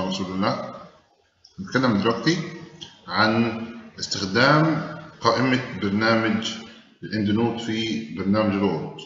رسول الله نتكلم دلوقتي عن استخدام قائمة برنامج الاند نوت في برنامج الوورد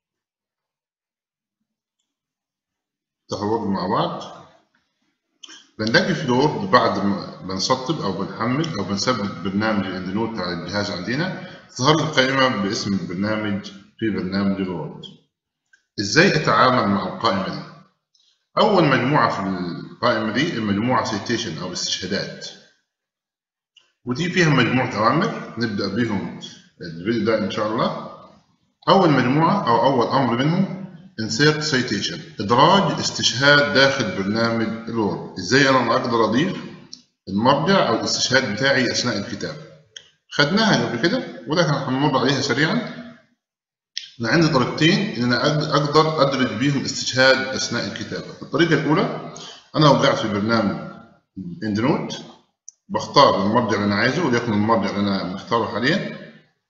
افتحوا الوورد مع بعض بنلاقي في الوورد بعد ما بنسطب او بنحمل او بنثبت برنامج الاند نوت على الجهاز عندنا تظهر لي قائمة باسم البرنامج في برنامج الوورد ازاي اتعامل مع القائمة دي اول مجموعة في القائمة دي المجموعة سيتيشن او استشهادات ودي فيها مجموعة أوامر نبدأ بهم الفيديو ده إن شاء الله أول مجموعة أو أول أمر منهم insert citation إدراج استشهاد داخل برنامج الوورد إزاي أنا أقدر أضيف المرجع أو الاستشهاد بتاعي أثناء الكتابة خدناها قبل كده ولكن هنمر عليها سريعا أنا عندي طريقتين إن أنا أقدر أدرج بيهم استشهاد أثناء الكتابة الطريقة الأولى أنا وقعت في برنامج اند نوت بختار المرجع اللي انا عايزه وليكن المرجع اللي انا مختاره حاليا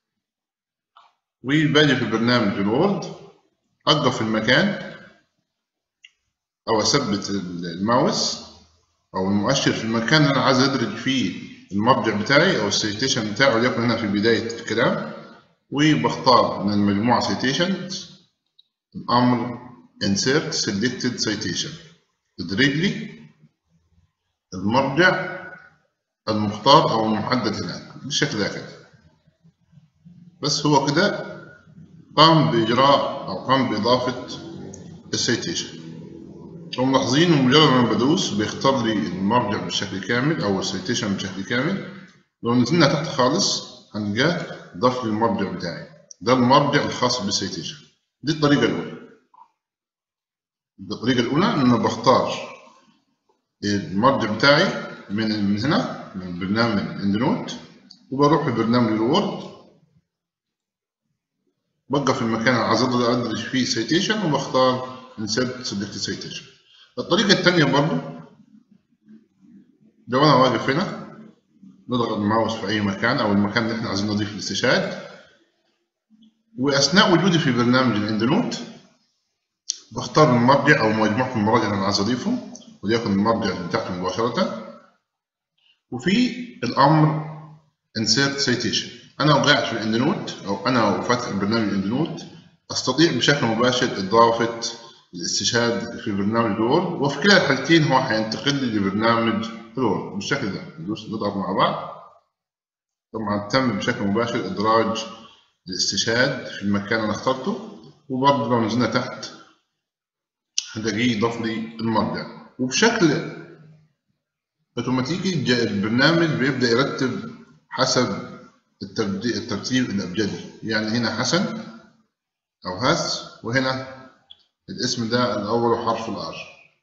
وباجي في برنامج الوورد اقف في المكان او اثبت الماوس او المؤشر في المكان اللي انا عايز ادرج فيه المرجع بتاعي او السيتيشن بتاعي وليكن هنا في بدايه الكلام وبختار من المجموعه سيتيشنز الامر insert selected citation ادرج لي المرجع المختار او المحدد هناك بالشكل ده كده بس هو كده قام باجراء او قام باضافه السيتيشن لو ملاحظين مجرد ما بدوس بيختار لي المرجع بشكل كامل او السيتيشن بشكل كامل لو نزلنا تحت خالص هنلقاه ضاف لي المرجع بتاعي ده المرجع الخاص بالسيتيشن دي الطريقه الاولى الطريقه الاولى ان انا بختار المرجع بتاعي من من هنا من برنامج اند نوت وبروح لبرنامج الوورد بقى في المكان اللي عايز ادرج فيه سيتيشن وبختار insert select citation الطريقة الثانية برضو لو انا واقف هنا نضغط الماوس في اي مكان او المكان اللي احنا عايزين نضيف الاستشهاد واثناء وجودي في برنامج الاند نوت بختار المرجع او مجموعة المراجع اللي انا عايز اضيفهم وليكن المرجع بتاعته مباشرة وفي الامر insert citation انا وقعت في الاند نوت او انا وفاتح برنامج الاند نوت استطيع بشكل مباشر اضافه الاستشهاد في برنامج الوورد وفي كلا الحالتين هو هينتقل لي لبرنامج الوورد بالشكل ده ندوس نضغط مع بعض طبعا تم بشكل مباشر ادراج الاستشهاد في المكان اللي اخترته وبرضه لو نزلنا تحت هنلاقيه يضاف لي المرجع وبشكل اوتوماتيكي البرنامج بيبدا يرتب حسب الترتيب الابجدي يعني هنا حسن او هاس وهنا الاسم ده الاول حرف الار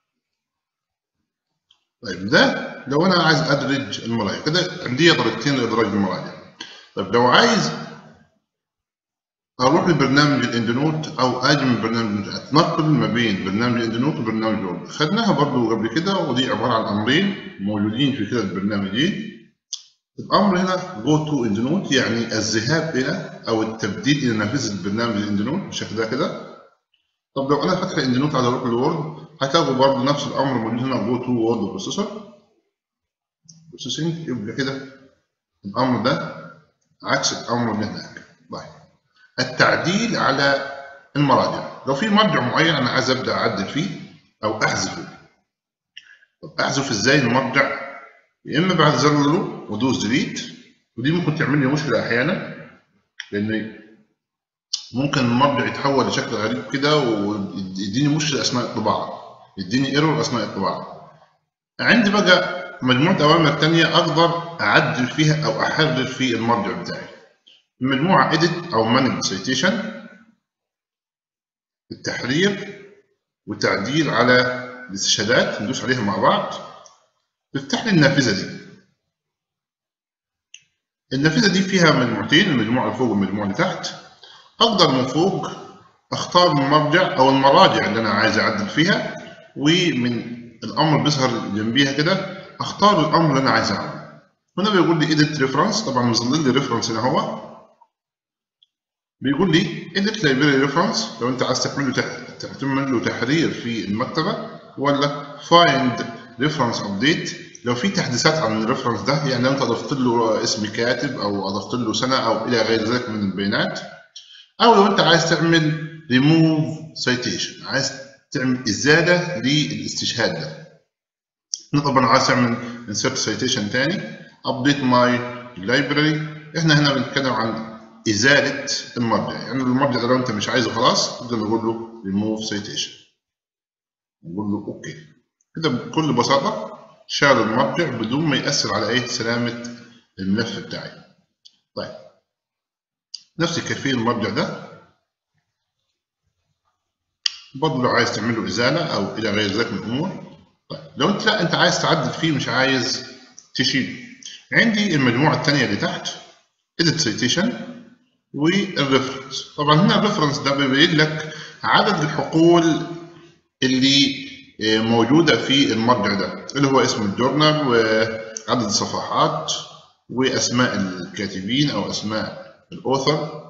طيب ده لو انا عايز ادرج المراجع كده عندي طريقتين لادراج المراجع طيب لو عايز اروح لبرنامج الاند نوت او اجي من برنامج اتنقل ما بين برنامج الاند نوت وبرنامج الوورد خدناها برضو قبل كده ودي عباره عن امرين موجودين في كلا البرنامجين الامر هنا جو تو اند نوت يعني الذهاب الى او التبديل الى نافذه برنامج الاند نوت بالشكل ده كده طب لو انا فاتح الاند نوت على روح الوورد هتلاقوا برضه نفس الامر موجود هنا جو تو وورد بروسيسور بروسيسنج يبقى كده الامر ده عكس الامر اللي هناك طيب التعديل على المراجع لو في مرجع معين انا عايز ابدا اعدل فيه او احذفه طب احذف ازاي المرجع يا اما بعد زر ودوس ديليت ودي ممكن تعمل لي مشكله احيانا لان ممكن المرجع يتحول لشكل غريب كده ويديني مشكله اثناء الطباعه يديني ايرور اثناء الطباعه عندي بقى مجموعه اوامر ثانيه اقدر اعدل فيها او احرر في المرجع بتاعي المجموعه edit او manage citation التحرير وتعديل على الاستشهادات ندوس عليها مع بعض تفتح لي النافذه دي النافذه دي فيها مجموعتين المجموعه اللي فوق والمجموعه اللي تحت اقدر من فوق اختار المرجع او المراجع اللي انا عايز اعدل فيها ومن الامر بيظهر جنبيها كده اختار الامر اللي انا عايز اعمله هنا بيقول لي edit reference طبعا مظلل لي ريفرنس هنا هو بيقول لي edit library reference لو انت عايز تعمل له تعمل له تحرير في المكتبه ولا find ريفرنس ابديت لو في تحديثات عن الريفرنس ده يعني لو انت اضفت له اسم كاتب او اضفت له سنه او الى غير ذلك من البيانات او لو انت عايز تعمل ريموف سيتيشن عايز تعمل ازاله للاستشهاد ده انت طبعا عايز تعمل انسرت سيتيشن تاني ابديت ماي لايبراري احنا هنا بنتكلم عن ازاله المرجع يعني المرجع ده لو انت مش عايزه خلاص تقدر نقول له ريموف سيتيشن نقول له اوكي كده بكل بساطه شال المرجع بدون ما ياثر على ايه سلامه الملف بتاعي طيب نفس الكيفيه المرجع ده برضه لو عايز تعمل له ازاله او الى غير ذلك من الامور طيب لو انت لا انت عايز تعدل فيه مش عايز تشيل عندي المجموعه الثانيه اللي تحت edit citation والريفرنس طبعا هنا الريفرنس ده بيبين لك عدد الحقول اللي موجوده في المرجع ده اللي هو اسم الجورنال وعدد الصفحات واسماء الكاتبين او اسماء الاوثر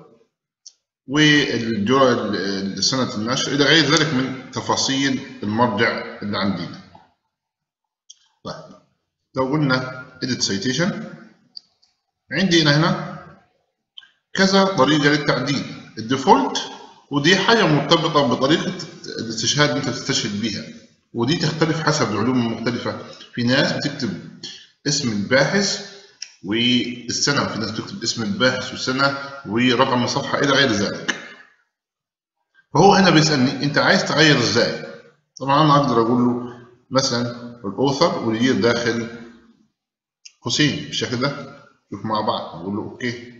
وسنة النشر إلى غير ذلك من تفاصيل المرجع اللي عندنا. طيب لو قلنا edit citation عندي هنا هنا كذا طريقة للتعديل الديفولت ودي حاجة مرتبطة بطريقة الاستشهاد اللي أنت بتستشهد بيها ودي تختلف حسب العلوم المختلفة في ناس بتكتب اسم الباحث والسنة وفي ناس بتكتب اسم الباحث والسنة ورقم الصفحة إلى غير ذلك فهو هنا بيسألني أنت عايز تغير إزاي؟ طبعا أنا أقدر أقول له مثلا الأوثر والير داخل قوسين بالشكل ده شوف مع بعض نقول له أوكي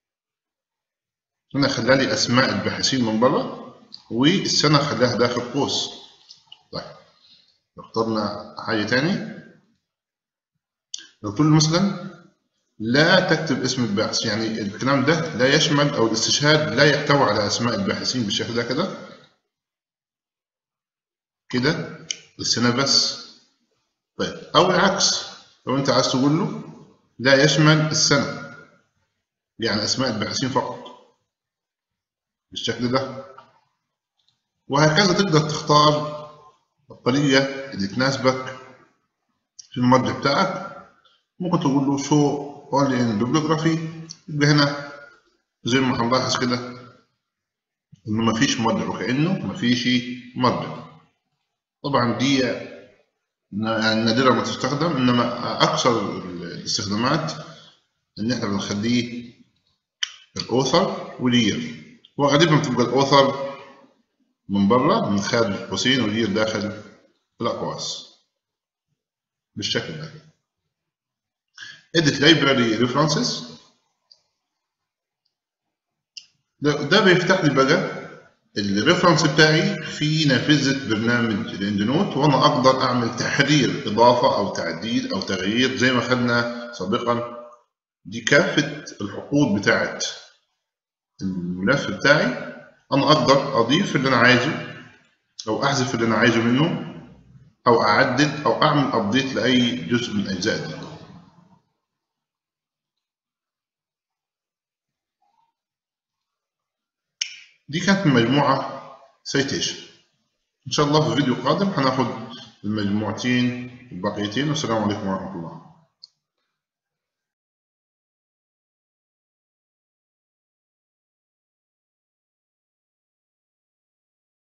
هنا خلالي أسماء الباحثين من بره والسنة خلاها داخل قوس طيب اخترنا حاجة تاني لو قلت له مثلا لا تكتب اسم الباحث يعني الكلام ده لا يشمل او الاستشهاد لا يحتوي على اسماء الباحثين بالشكل ده كده كده السنة بس طيب او العكس لو انت عايز تقول له لا يشمل السنة يعني اسماء الباحثين فقط بالشكل ده وهكذا تقدر تختار الطريقة اللي تناسبك في المرجع بتاعك ممكن تقول له شو اونلي ان bibliography يبقى هنا زي ما هنلاحظ كده انه مفيش مرجع وكانه مفيش مرجع طبعا دي نادرة ما تستخدم انما اكثر الاستخدامات ان احنا بنخليه الاوثر والير وغالبا بتبقى الاوثر من بره من خارج القوسين والير داخل الاقواس بالشكل ده edit library references ده, ده بيفتح لي بقى الريفرنس بتاعي في نافذة برنامج الاند نوت وانا اقدر اعمل تحرير اضافة او تعديل او تغيير زي ما خدنا سابقا دي كافة الحقول بتاعت الملف بتاعي انا اقدر اضيف اللي انا عايزه او احذف اللي انا عايزه منه او اعدل او اعمل ابديت لاي جزء من الاجزاء دي دي كانت المجموعة سيتيشن إن شاء الله في فيديو قادم هناخد المجموعتين البقيتين والسلام عليكم ورحمة الله